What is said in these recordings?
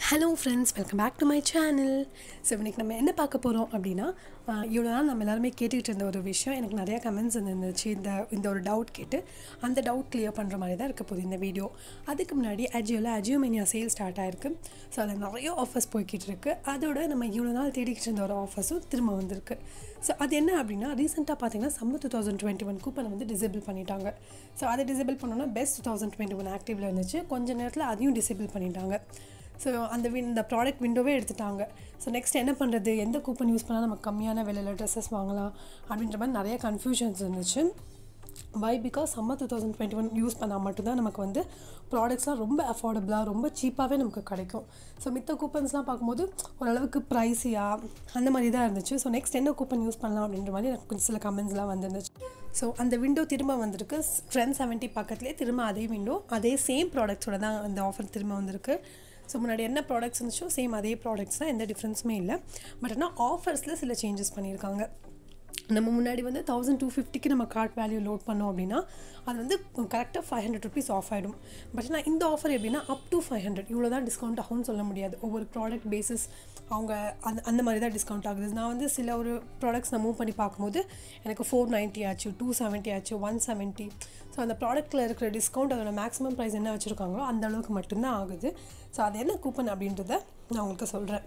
hello friends welcome back to my channel so இன்றைக்கி நம்ம என்ன பார்க்க போகிறோம் அப்படின்னா ஆஹ் இவ்வளோ நாள் நம்ம எல்லாருமே கேட்டுக்கிட்டு இருந்த ஒரு விஷயம் எனக்கு நிறையா கமெண்ட்ஸ் இருந்துச்சு இந்த இந்த ஒரு டவுட் கேட்டு அந்த டவுட் கிளியர் பண்ணுற மாதிரி தான் இருக்க போகுது இந்த வீடியோ அதுக்கு முன்னாடி அஜியோவில் அஜியோ மெனியா சேல் ஸ்டார்ட் ஆயிருக்கு ஸோ அதில் நிறைய ஆஃபர்ஸ் போய்கிட்டு இருக்கு அதோட நம்ம இவ்வளோ நாள் தேடிக்கிட்டு இருந்த ஒரு ஆஃபர்ஸும் திரும்ப வந்திருக்கு ஸோ அது என்ன அப்படின்னா ரீசெண்டாக பார்த்தீங்கன்னா summer two thousand twenty one கூப்பனை வந்து டிசேபிள் பண்ணிட்டாங்க ஸோ அதை டிசேபிள் பண்ணோன்னா best two thousand twenty one ஆக்டிவில் இருந்துச்சு கொஞ்ச நேரத்தில் அதையும் டிசேபிள் பண்ணிட்டாங்க ஸோ அந்த வின் இந்த ப்ராடக்ட் விண்டோவே எடுத்துட்டாங்க ஸோ நெக்ஸ்ட் என்ன பண்ணுறது எந்த கூப்பன் யூஸ் பண்ணால் நம்ம கம்மியான விலையில் ட்ரெஸ்ஸஸ் வாங்கலாம் அப்படின்ற மாதிரி நிறைய கன்ஃபியூஷன்ஸ் இருந்துச்சு why because summer two thousand twenty one use பண்ணால் மட்டும்தான் நமக்கு வந்து ப்ராடக்ட்ஸ்லாம் ரொம்ப அஃபோர்டபுளாக ரொம்ப சீப்பாகவே நமக்கு கிடைக்கும் ஸோ மித்த கூப்பன்ஸ்லாம் பார்க்கும்போது ஓரளவுக்கு ப்ரைஸியாக அந்த மாதிரி தான் இருந்துச்சு ஸோ நெக்ஸ்ட் என்ன கூப்பன் யூஸ் பண்ணலாம் அப்படின்ற மாதிரி எனக்கு கொஞ்சம் சில கமெண்ட்ஸ்லாம் வந்துருந்துச்சு ஸோ அந்த விண்டோ திரும்ப வந்திருக்கு ஃப்ரெண்ட் செவன்ட்டி பக்கத்துலேயே திரும்ப அதே விண்டோ அதே சேம் ப்ராடக்ட்ஸோட தான் அந்த ஆஃபர் திரும்ப வந்திருக்கு ஸோ முன்னாடி என்ன ப்ராடக்ட்ஸ் இருந்துச்சோ சேம் அதே ப்ராடக்ட்ஸ் தான் எந்த டிஃப்ரென்ஸுமே இல்லை பட் ஆனால் ஆஃபர்ஸில் சில சேஞ்சஸ் பண்ணியிருக்காங்க நம்ம முன்னாடி வந்து தௌசண்ட் டூ ஃபிஃப்டிக்கு நம்ம கார்ட் வேல்யூ லோட் பண்ணோம் அப்படின்னா அது வந்து கரெக்டாக ஃபைவ் ஹண்ட்ரட் ருபீஸ் ஆஃப் ஆகிடும் பட் ஆனால் இந்த ஆஃபர் எப்படின்னா அப் டு ஃபைவ் ஹண்ட்ரட் இவ்வளோ தான் டிஸ்கவுண்ட் ஆகும்னு சொல்ல முடியாது ஒவ்வொரு ப்ராடக்ட் பேசிஸ் அவங்க அந்த அந்த மாதிரி தான் டிஸ்கவுண்ட் ஆகுது நான் வந்து சில ஒரு ப்ராடக்ட்ஸ் நான் மூவ் பண்ணி பார்க்கும்போது எனக்கு ஃபோர் நைன்ட்டி ஆச்சு டூ செவன்ட்டி ஆச்சு ஒன் செவன்ட்டி ஸோ அந்த ப்ராடக்ட்டில் இருக்கிற டிஸ்கவுண்ட் அதோட மேக்ஸிமம் ப்ரைஸ் என்ன வச்சுருக்காங்களோ அந்த அளவுக்கு மட்டும்தான் ஆகுது ஸோ அது என்ன கூப்பன் அப்படின்றத நான் உங்களுக்கு சொல்கிறேன்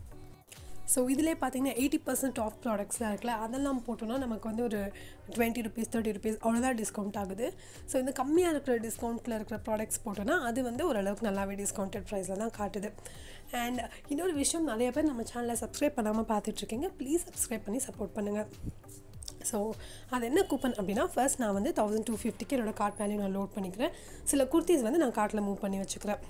ஸோ இதிலே பார்த்தீங்கன்னா எயிட்டி பர்சன்ட் ஆஃப் ப்ராடக்ட்ஸ்லாம் இருக்குல்ல அதெல்லாம் போட்டோன்னா நமக்கு வந்து ஒரு டுவெண்ட்டி ருபீஸ் தேர்ட்டி ருபீஸ் அவ்வளோதான் டிஸ்கவுண்ட் ஆகுது ஸோ இந்த கம்மியாக இருக்கிற டிஸ்கவுண்ட்டில் இருக்கிற ப்ராடக்ட்ஸ் போட்டோன்னா அது வந்து ஓரளவுக்கு நல்லாவே டிஸ்கவுண்டட் ப்ரைஸில் தான் காட்டுது அண்ட் இன்னொரு விஷயம் நிறைய பேர் நம்ம சேனலில் சப்ஸ்கிரைப் பண்ணாமல் பார்த்துட்ருக்கீங்க ப்ளீஸ் சப்ஸ்கிரைப் பண்ணி சப்போர்ட் பண்ணுங்கள் ஸோ அது என்ன கூப்பன் அப்படின்னா ஃபர்ஸ்ட் நான் வந்து தௌசண்ட் டூ ஃபிஃப்டிக்கு என்னோட கார்ட் வேல்யூ நான் லோட் பண்ணிக்கிறேன் சில குர்த்திஸ் வந்து நான் கார்ட்டில் மூவ் பண்ணி வச்சுக்கிறேன்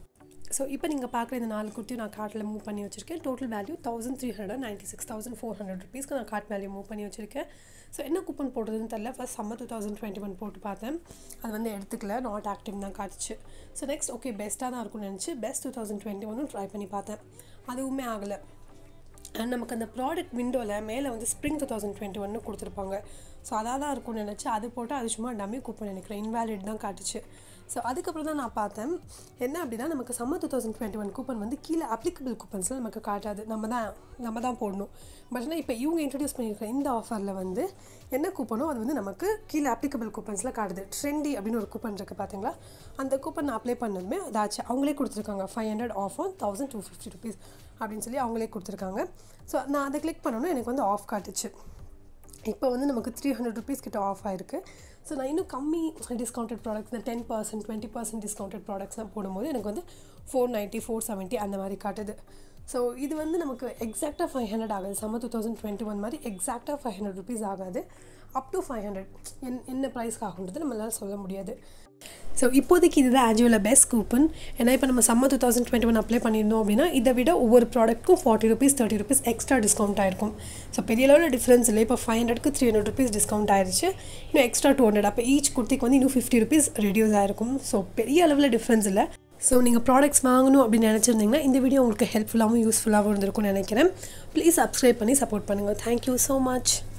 ஸோ இப்போ நீங்கள் பார்க்குற இந்த நாலு குர்த்தியும் நான் கார்ட்டில் மூவ் பண்ணி வச்சுருக்கேன் total value thousand three hundred ninety six thousand four hundred ருபீஸ்க்கு நான் கார்ட் வேல்யூ மூவ் பண்ணி வச்சுருக்கேன் ஸோ என்ன கூப்பன் போடுறதுன்னு தெரில first summer two thousand twenty one போட்டு பார்த்தேன் அது வந்து எடுத்துக்கல நாட் ஆக்டிவ் தான் காட்டுச்சு ஸோ நெக்ஸ்ட் ஓகே பெஸ்ட்டாக தான் இருக்கும்னு நினச்சி பெஸ்ட் டூ தௌசண்ட் டுவெண்ட்டி ஒன்னும் ட்ரை பண்ணி பார்த்தேன் அதுவுமே ஆகலை அண்ட் நமக்கு அந்த ப்ராடக்ட் விண்டோவில் மேலே வந்து ஸ்ப்ரிங் டூ தௌசண்ட் டுவெண்ட்டி ஒன்று கொடுத்துருப்பாங்க ஸோ அதாக தான் இருக்கும்னு நினச்சி அது போட்டு அது சும்மா டம்மி கூப்பன் நினைக்கிறேன் இன்வேலிட் தான் காட்டுச்சு ஸோ அதுக்கப்புறம் தான் நான் பார்த்தேன் என்ன அப்படின்னா நமக்கு summer two thousand twenty one coupon வந்து கீழே அப்ளிகபிள் கூப்பன்ஸில் நமக்கு காட்டாது நம்ம தான் நம்ம தான் போடணும் பட் ஆனால் இப்போ இவங்க இன்ட்ரடியூஸ் பண்ணியிருக்கிற இந்த ஆஃபரில் வந்து என்ன கூப்பனோ அது வந்து நமக்கு கீழே அப்ளிகபிள் கூப்பன்ஸில் காட்டுது ட்ரெண்டி அப்படின்னு ஒரு கூப்பன் இருக்குது பார்த்தீங்களா அந்த கூப்பன் நான் அப்ளை பண்ணதுமே அதாச்சு அவங்களே கொடுத்துருக்காங்க five hundred off on thousand two fifty rupees அப்படின்னு சொல்லி அவங்களே கொடுத்துருக்காங்க ஸோ நான் அதை கிளிக் பண்ணோன்னே எனக்கு வந்து ஆஃப் காட்டுச்சு இப்போ வந்து நமக்கு த்ரீ ஹண்ட்ரட் ருபீஸ் கிட்ட ஆஃப் ஆயிருக்கு ஸோ நான் இன்னும் கம்மி டிஸ்கவுண்டட் ப்ராடக்ட்ஸ் இந்த ten percent twenty percent discounted ப்ராடக்ட்ஸ்லாம் போடும்போது எனக்கு வந்து ஃபோர் நைன்ட்டி ஃபோர் செவன்ட்டி அந்த மாதிரி காட்டுது ஸோ இது வந்து நமக்கு எக்ஸாக்டாக ஃபைவ் ஹண்ட்ரட் ஆகாது summer two thousand twenty one மாதிரி எக்ஸாக்டாக ஃபைவ் ஹண்ட்ரட் ருபீஸ் ஆகாது அப் டு ஃபைவ் ஹண்ட்ரட் என் என்ன ப்ரைஸ்க்கு ஆகுன்றது நம்மளால சொல்ல முடியாது ஸோ இப்போதைக்கு இதுதான் ஆஜியோவில் பெஸ்ட் கூப்பன் ஏன்னா இப்போ நம்ம summer two thousand twenty one apply பண்ணியிருந்தோம் அப்படின்னா இதை விட ஒவ்வொரு ப்ராடக்ட்க்கும் forty rupees thirty rupees extra discount ஆயிருக்கும் ஸோ பெரிய அளவில் டிஃப்ரென்ஸ் இல்லை இப்போ ஃபைவ் ஹண்ட்ரட்க்கு த்ரீ ஹண்ட்ரட் ருபீஸ் டிஸ்கவுண்ட் ஆயிருச்சு இன்னும் எக்ஸ்ட்ரா டூ ஹண்ட்ரட் அப்போ ஈச் குர்த்திக்கு வந்து இன்னும் ஃபிஃப்டி ருபீஸ் ரெடியூஸ் ஆயிருக்கும் ஸோ பெரிய அளவில் டிஃப்ரென்ஸ் இல்லை ஸோ நீங்கள் ப்ராடக்ட்ஸ் வாங்கணும் அப்படின்னு நினச்சிருந்தீங்கன்னா இந்த வீடியோ உங்களுக்கு ஹெல்ப்ஃபுல்லாகவும் யூஸ்ஃபுல்லாகவும் இருந்திருக்கும்னு நினைக்கிறேன் ப்ளீஸ் சப்ஸ்கிரைப் பண்ணி சப்போர்ட் பண்ணுங்கள் தேங்க்யூ ஸோ மச்